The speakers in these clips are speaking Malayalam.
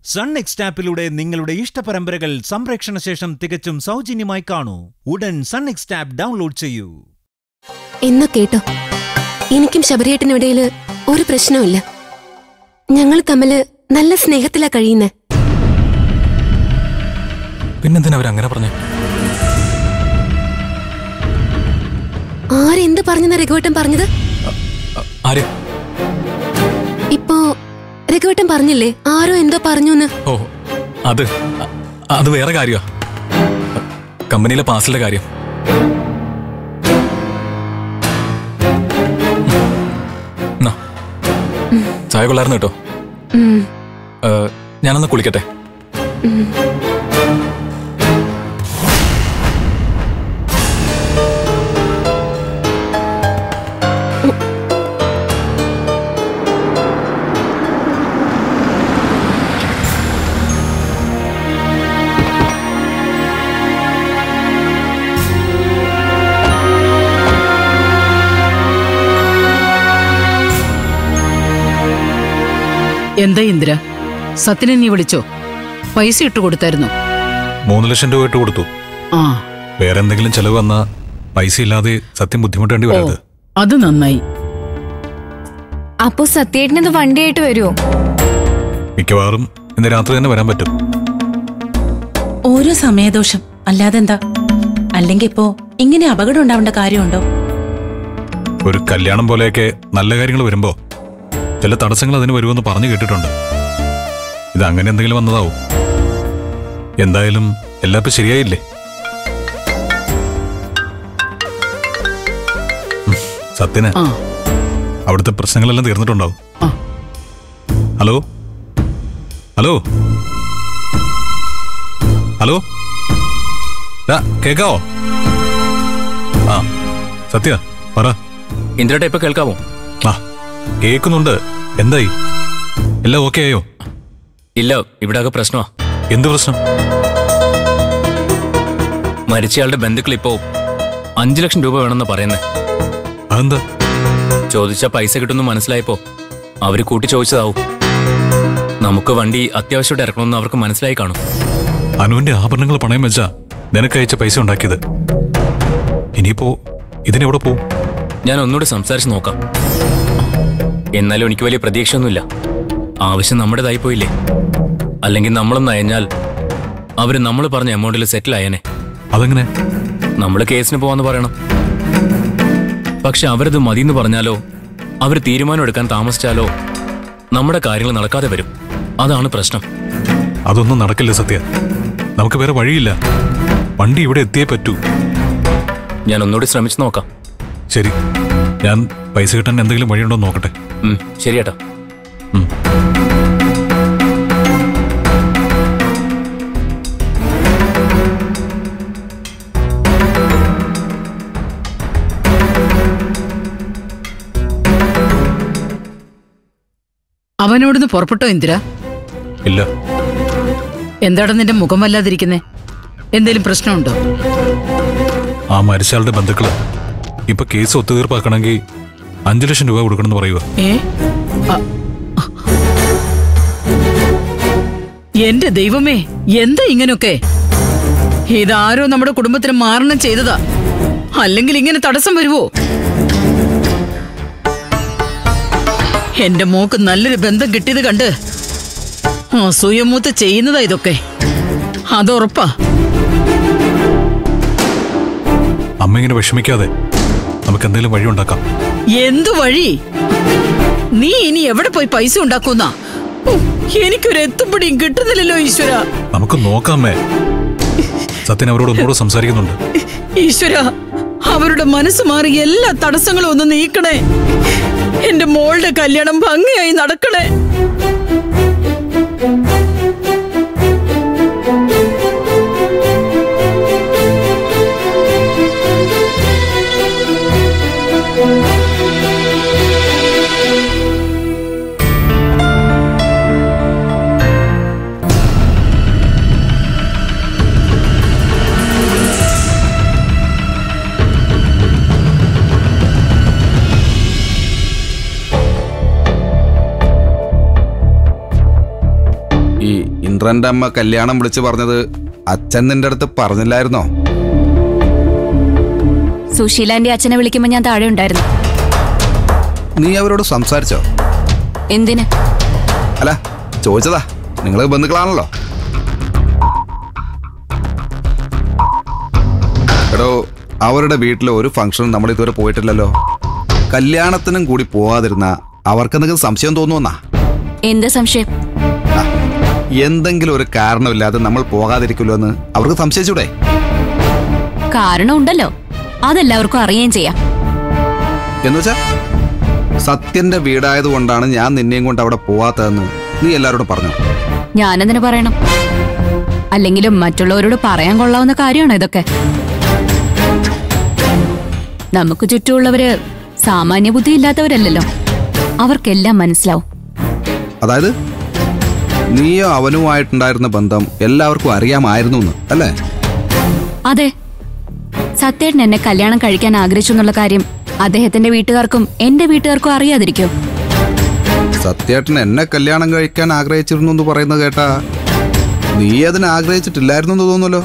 സൺ നെക്സ്റ്റ് ആപ്പിലൂടെ നിങ്ങളുടെ ഇഷ്ടപരമ്പരകൾ സംപ്രേക്ഷണ ശേഷം തികച്ചും സൗജന്യമായി കാണൂ ഉടൻ സൺ നെക്സ്റ്റ് ആപ്പ് ഡൗൺലോഡ് ചെയ്യൂ എന്നാ കേട്ടോ എനിക്കും ശബരിയേട്ടനിടയില് ഒരു പ്രശ്നവുമില്ല ഞങ്ങൾ തമ്മില് നല്ല സ്നേഹത്തിലാ കഴിയുന്നേ പിന്നെന്തിനാ അവരങ്ങനെ പറഞ്ഞു ആരെന്ത് പറഞ്ഞെന്ന രഘുവട്ടൻ പറഞ്ഞത് ആര് ഇപ്പോ രഘുവട്ടൻ പറഞ്ഞില്ലേ ആരോ എന്തോ പറഞ്ഞൂന്ന് ഓ അത് അ- അത് വേറെ കാര്യമാ കമ്പനിയിലെ പാസിലെ കാര്യം എന്നാ, ചായ കൊള്ളായിരുന്നു കേട്ടോ ഉം, ഏ, ഞാനൊന്ന് കുളിക്കട്ടെ ഉം. എന്താ ഇന്ദ്ര സത്യനെ നീ വിളിച്ചോ പൈസ ഇട്ട് കൊടുത്തായിരുന്നു മൂന്ന് ലക്ഷം രൂപ ഇട്ട് കൊടുത്തു ആ വേറെ എന്തെങ്കിലും ചെലവ് വന്നാ പൈസ ഇല്ലാതെ സത്യം ബുദ്ധിമുട്ടേണ്ടി ഓ വരരുത് അത് നന്നായി അപ്പോ സത്യേട്ടനത് വണ്ടിയായിട്ട് വരുമോ മിക്കവാറും ഇന്ന് രാത്രി തന്നെ വരാൻ പറ്റും ഓരോ സമയദോഷം അല്ലാതെന്താ അല്ലെങ്കിൽ ഇപ്പോ ഇങ്ങനെ അപകടം ഉണ്ടാവേണ്ട കാര്യമുണ്ടോ ഒരു കല്യാണം പോലെയൊക്കെ നല്ല കാര്യങ്ങൾ വരുമ്പോ ചില തടസ്സങ്ങൾ അതിന് വരുമെന്ന് പറഞ്ഞു കേട്ടിട്ടുണ്ട് ഇത് അങ്ങനെ എന്തെങ്കിലും വന്നതാവും എന്തായാലും എല്ലാം ഇപ്പൊ ശരിയായില്ലേ ഉം, സത്യന് ആ അവിടുത്തെ പ്രശ്നങ്ങളെല്ലാം തീർന്നിട്ടുണ്ടാവും ആ. ഹലോ ഹലോ ഹലോ ദാ, കേക്കാവോ ആ സത്യ പറ ഇന്ദ്രേട്ട ഇപ്പൊ കേൾക്കാമോ ആ കേൾക്കുന്നുണ്ട് എന്തായി എല്ലാം ഓക്കെ ആയോ ഇല്ല ഇവിടെ ആകെ പ്രശ്നമാ എന്ത് പ്രശ്നം മരിച്ചയാളുടെ ബന്ധുക്കൾ ഇപ്പോ അഞ്ചു ലക്ഷം രൂപ വേണമെന്ന് പറയുന്നേ അതെന്താ ചോദിച്ച പൈസ കിട്ടുമെന്ന് മനസ്സിലായപ്പോ അവര് കൂട്ടി ചോദിച്ചതാവും നമുക്ക് വണ്ടി അത്യാവശ്യമായിട്ട് ഇറക്കണമെന്ന് അവർക്ക് മനസ്സിലായി കാണും അനുവിന്റെ ആഭരണങ്ങൾ പണയം വെച്ചാ നിനക്ക് അയച്ച പൈസ ഉണ്ടാക്കിയത് ഇനിയിപ്പോ ഇതിനെവിടെ പോവും ഞാൻ ഒന്നുകൂടി സംസാരിച്ച് നോക്കാം എന്നാലും എനിക്ക് വലിയ പ്രതീക്ഷയൊന്നുമില്ല ആവശ്യം നമ്മുടേതായി പോയില്ലേ അല്ലെങ്കിൽ നമ്മളൊന്ന് അയഞ്ഞാൽ അവര് നമ്മൾ പറഞ്ഞ എമൗണ്ടിൽ സെറ്റിൽ ആയേനെ അതെങ്ങനെ നമ്മൾ കേസിന് പോവാന്ന് പറയണം പക്ഷെ അവരത് മതിയെന്ന് പറഞ്ഞാലോ അവർ തീരുമാനം എടുക്കാൻ താമസിച്ചാലോ നമ്മുടെ കാര്യങ്ങൾ നടക്കാതെ വരും അതാണ് പ്രശ്നം അതൊന്നും നടക്കില്ല സത്യ നമുക്ക് വേറെ വഴിയില്ല വണ്ടി ഇവിടെ എത്തിയേ പറ്റൂ ഞാൻ ഒന്നുകൂടി ശ്രമിച്ചു നോക്കാം ശരി ഞാൻ പൈസ കിട്ടാൻ എന്തെങ്കിലും വഴിയുണ്ടോ എന്ന് നോക്കട്ടെ ഉം, ശരിയേട്ടാ ഉം. അവനോടൊന്ന് പുറപ്പെട്ടോ ഇന്ദ്ര ഇല്ല എന്താടാ നിന്റെ മുഖം വല്ലാതിരിക്കുന്നേ എന്തേലും പ്രശ്നമുണ്ടോ ആ മരിച്ചയാളുടെ ബന്ധുക്കള് ഇപ്പൊ കേസ് ഒത്തുതീർപ്പാക്കണമെങ്കിൽ അഞ്ചു ലക്ഷം രൂപ കൊടുക്കണമെന്ന് പറയുക ഏ അ- എന്റെ ദൈവമേ എന്താ ഇങ്ങനൊക്കെ ഇതാരോ നമ്മുടെ കുടുംബത്തിന് മാരണം ചെയ്തതാ അല്ലെങ്കിൽ ഇങ്ങനെ തടസ്സം വരുവോ എന്റെ മോക്ക് നല്ലൊരു ബന്ധം കിട്ടിയത് കണ്ട് അസൂയമൂത്ത് ചെയ്യുന്നതാ ഇതൊക്കെ അതുറപ്പാ അമ്മ ഇങ്ങനെ വിഷമിക്കാതെ നമുക്ക് എന്തെങ്കിലും വഴി ഉണ്ടാക്കാം എന്തു വഴി നീ ഇനി എവിടെ പോയി പൈസ ഉണ്ടാക്കുന്ന എനിക്കൊരു എത്തുമ്പടിയും കിട്ടുന്നില്ലല്ലോ ഈശ്വര നമുക്ക് നോക്കാമേ സത്യൻ അവരോട് ഒന്നുകൂടെ സംസാരിക്കുന്നുണ്ട് ഈശ്വര അവരുടെ മനസ്സ് മാറി എല്ലാ തടസ്സങ്ങളും ഒന്ന് നീക്കണേ എന്റെ മോളുടെ കല്യാണം ഭംഗിയായി നടക്കണേ ഈ ഇന്ദ്രന്റെ അമ്മ കല്യാണം വിളിച്ചു പറഞ്ഞത് അച്ഛൻ നിന്റെ അടുത്ത് പറഞ്ഞില്ലായിരുന്നോ സുശീലാന്റെ അച്ഛനെ വിളിക്കുമ്പോ ഞാൻ താഴെ ഉണ്ടായിരുന്നു നീ അവരോട് സംസാരിച്ചോ എന്തിന് അല്ല ചോദിച്ചതാ നിങ്ങൾ ബന്ധുക്കളാണല്ലോ എടോ അവരുടെ വീട്ടിലെ ഒരു ഫംഗ്ഷനും നമ്മൾ ഇതുവരെ പോയിട്ടില്ലല്ലോ കല്യാണത്തിനും കൂടി പോവാതിരുന്ന അവർക്ക് എന്തെങ്കിലും സംശയം തോന്നുമെന്നാ എന്ത് സംശയം എന്തെങ്കിലും ഒരു കാരണമില്ലാതെ നമ്മൾ പോകാതിരിക്കുമല്ലോ എന്ന് അവർക്ക് സംശയിച്ചൂടെ കാരണം ഉണ്ടല്ലോ അതെല്ലാവർക്കും അറിയുകയും ചെയ്യാം എന്നുവെച്ചാ സത്യന്റെ വീടായതുകൊണ്ടാണ് ഞാൻ നിന്നെയും കൊണ്ട് അവിടെ പോവാത്തതെന്ന് നീ എല്ലാവരോടും പറഞ്ഞു ഞാനെന്തിനു പറയണം അല്ലെങ്കിലും മറ്റുള്ളവരോട് പറയാൻ കൊള്ളാവുന്ന കാര്യമാണോ ഇതൊക്കെ നമുക്ക് ചുറ്റുമുള്ളവര് സാമാന്യ ബുദ്ധി ഇല്ലാത്തവരല്ലല്ലോ അവർക്കെല്ലാം മനസ്സിലാവും അതായത് നീയോ അവനുമായിട്ടുണ്ടായിരുന്ന ബന്ധം എല്ലാവർക്കും അറിയാമായിരുന്നു എന്ന് അല്ലേ അതെ സത്യേട്ടൻ എന്നെ കല്യാണം കഴിക്കാൻ ആഗ്രഹിച്ചു എന്നുള്ള കാര്യം അദ്ദേഹത്തിന്റെ വീട്ടുകാർക്കും എന്റെ വീട്ടുകാർക്കും അറിയാതിരിക്കും സത്യേട്ടൻ എന്നെ കല്യാണം കഴിക്കാൻ ആഗ്രഹിച്ചിരുന്നു എന്ന് പറയുന്നത് കേട്ടാ നീ അതിന് ആഗ്രഹിച്ചിട്ടില്ലായിരുന്നു എന്ന് തോന്നുമല്ലോ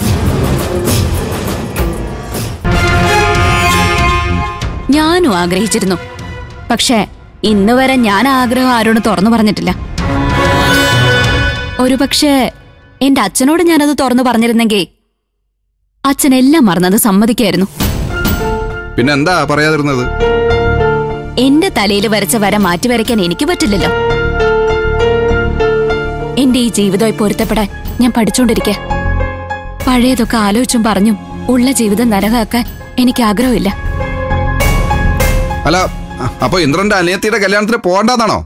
ഞാനും ആഗ്രഹിച്ചിരുന്നു പക്ഷേ ഇന്ന് വരെ ഞാൻ ആ ആഗ്രഹം ആരോടും തുറന്നു പറഞ്ഞിട്ടില്ല ഒരുപക്ഷെ എന്റെ അച്ഛനോട് ഞാനത് തുറന്നു പറഞ്ഞിരുന്നെങ്കിൽ അച്ഛൻ എല്ലാം മറന്നത് സമ്മതിക്കായിരുന്നു പിന്നെ എന്താ പറയാതിരുന്നത് എന്റെ തലയിൽ വരച്ച വര മാറ്റി വരയ്ക്കാൻ എനിക്ക് പറ്റില്ലല്ലോ എന്റെ ഈ ജീവിതമായി പൊരുത്തപ്പെടാൻ ഞാൻ പഠിച്ചുകൊണ്ടിരിക്കെ പഴയതൊക്കെ ആലോചിച്ചും പറഞ്ഞും ഉള്ള ജീവിതം നരകാക്കാൻ എനിക്ക് ആഗ്രഹമില്ല അല്ല അ- അപ്പൊ ഇന്ദ്രന്റെ അനിയത്തിയുടെ കല്യാണത്തിന് പോകണ്ടെന്നാണോ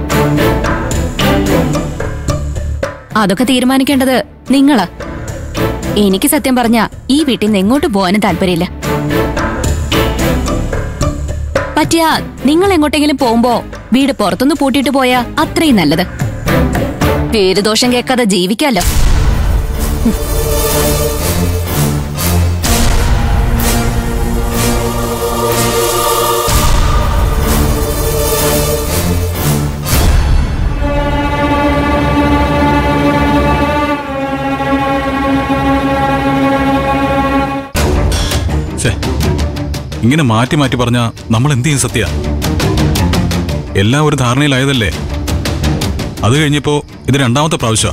അതൊക്കെ തീരുമാനിക്കേണ്ടത് നിങ്ങളാ എനിക്ക് സത്യം പറഞ്ഞ ഈ വീട്ടിൽ നിന്ന് എങ്ങോട്ട് പോകാനും താല്പര്യമില്ല പറ്റിയ നിങ്ങൾ എങ്ങോട്ടെങ്കിലും പോകുമ്പോ വീട് പുറത്തുനിന്ന് പൂട്ടിയിട്ട് പോയാ അത്രയും നല്ലത് പേരുദോഷം കേൾക്കാതെ ജീവിക്കാലോ ഛേ, ഇങ്ങനെ മാറ്റി മാറ്റി പറഞ്ഞ നമ്മൾ എന്ത് ചെയ്യും സത്യ എല്ലാം ഒരു ധാരണയിലായതല്ലേ അത് കഴിഞ്ഞപ്പോ ഇത് രണ്ടാമത്തെ പ്രാവശ്യമാ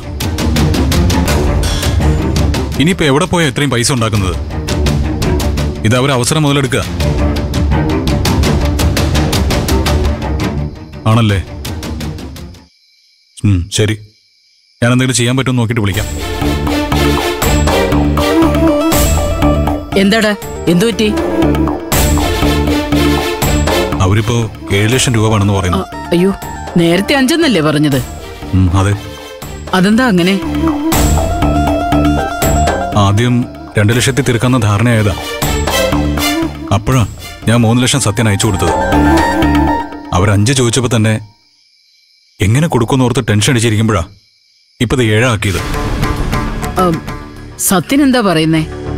ഇനിയിപ്പോ എവിടെ പോയാ ഇത്രയും പൈസ ഉണ്ടാക്കുന്നത് ഇത് അവർ അവസരം മുതലെടുക്കുക ആണല്ലേ ഉം, ശരി ഞാൻ എന്തെങ്കിലും ചെയ്യാൻ പറ്റുമെന്ന് നോക്കിയിട്ട് വിളിക്കാം എന്താടാ എന്തു പറ്റി അവരിപ്പോ ഏഴ് ലക്ഷം രൂപ വേണമെന്ന് ആ, പറയുന്നു അയ്യോ നേരത്തെ അഞ്ചെന്നല്ലേ പറഞ്ഞത് ഉം, അതെ അതെന്താ അങ്ങനെ ആദ്യം രണ്ടു ലക്ഷത്തി തീർക്കാന്ന ധാരണയായതാ അപ്പോഴാ ഞാൻ മൂന്ന് ലക്ഷം സത്യൻ അയച്ചു കൊടുത്തത് അവർ അഞ്ച് ചോദിച്ചപ്പോ തന്നെ എങ്ങനെ കൊടുക്കുമെന്ന് ഓർത്ത് ടെൻഷൻ അടിച്ചിരിക്കുമ്പോഴാ ഇപ്പൊ ഇത് ഏഴാക്കിയത് ആ, സത്യൻ എന്താ പറയുന്നേ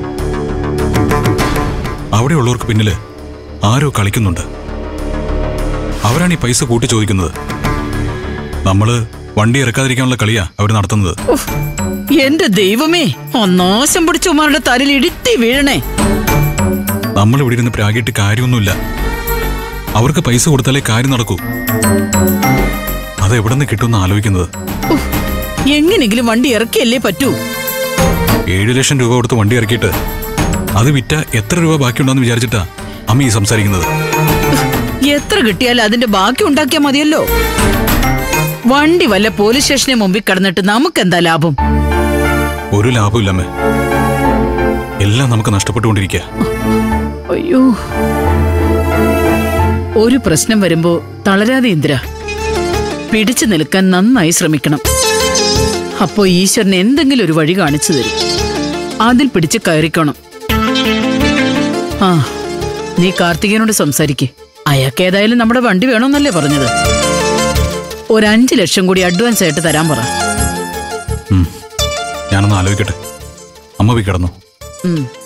അവിടെയുള്ളവർക്ക് പിന്നില് ആരോ കളിക്കുന്നുണ്ട് അവരാണ് ഈ പൈസ കൂട്ടി ചോദിക്കുന്നത് നമ്മള് വണ്ടി ഇറക്കാതിരിക്കാനുള്ള കളിയാ അവർ നടത്തുന്നത് ഉഫ്, എന്റെ ദൈവമേ ആ നാശം പിടിച്ച ഉമാരുടെ തലയിൽ ഇടുത്തി വീഴണേ നമ്മൾ ഇവിടെ ഇരുന്ന് പ്രാഗിയിട്ട് കാര്യമൊന്നുമില്ല അവർക്ക് പൈസ കൊടുത്താലേ കാര്യം നടക്കൂ അത് എവിടെ നിന്ന് കിട്ടുമെന്ന് ആലോചിക്കുന്നത് ഉഫ്, എങ്ങനെങ്കിലും വണ്ടി ഇറക്കിയല്ലേ പറ്റൂ ഏഴ് ലക്ഷം രൂപ കൊടുത്ത് വണ്ടി ഇറക്കിയിട്ട് അത് വിറ്റ എത്ര രൂപ ബാക്കിയുണ്ടെന്ന് വിചാരിച്ചിട്ടാ അമ്മ ഈ സംസാരിക്കുന്നത് എത്ര കിട്ടിയാലും അതിന്റെ ബാക്കി ഉണ്ടാക്കിയാ മതിയല്ലോ വണ്ടി വല്ല പോലീസ് സ്റ്റേഷന് മുമ്പിൽ കിടന്നിട്ട് നമുക്കെന്താ ലാഭം ഒരു ലാഭമില്ല അമ്മേ എല്ലാം നമുക്ക് നഷ്ടപ്പെട്ടുകൊണ്ടിരിക്കുക അയ്യോ ഒരു പ്രശ്നം വരുമ്പോ തളരാതെ ഇന്ദിര പിടിച്ചു നിൽക്കാൻ നന്നായി ശ്രമിക്കണം അപ്പോ ഈശ്വരൻ എന്തെങ്കിലും ഒരു വഴി കാണിച്ചു തരും അതിൽ പിടിച്ച് കയറിക്കണം ആ നീ കാർത്തികനോട് സംസാരിക്കേ അയാൾക്ക് ഏതായാലും നമ്മുടെ വണ്ടി വേണമെന്നല്ലേ പറഞ്ഞത് ഒരു അഞ്ചു ലക്ഷം കൂടി അഡ്വാൻസ് ആയിട്ട് തരാൻ പറ ഉം. ഞാനൊന്ന് ആലോചിക്കട്ടെ അമ്മ പോയി കിടന്നു ഉം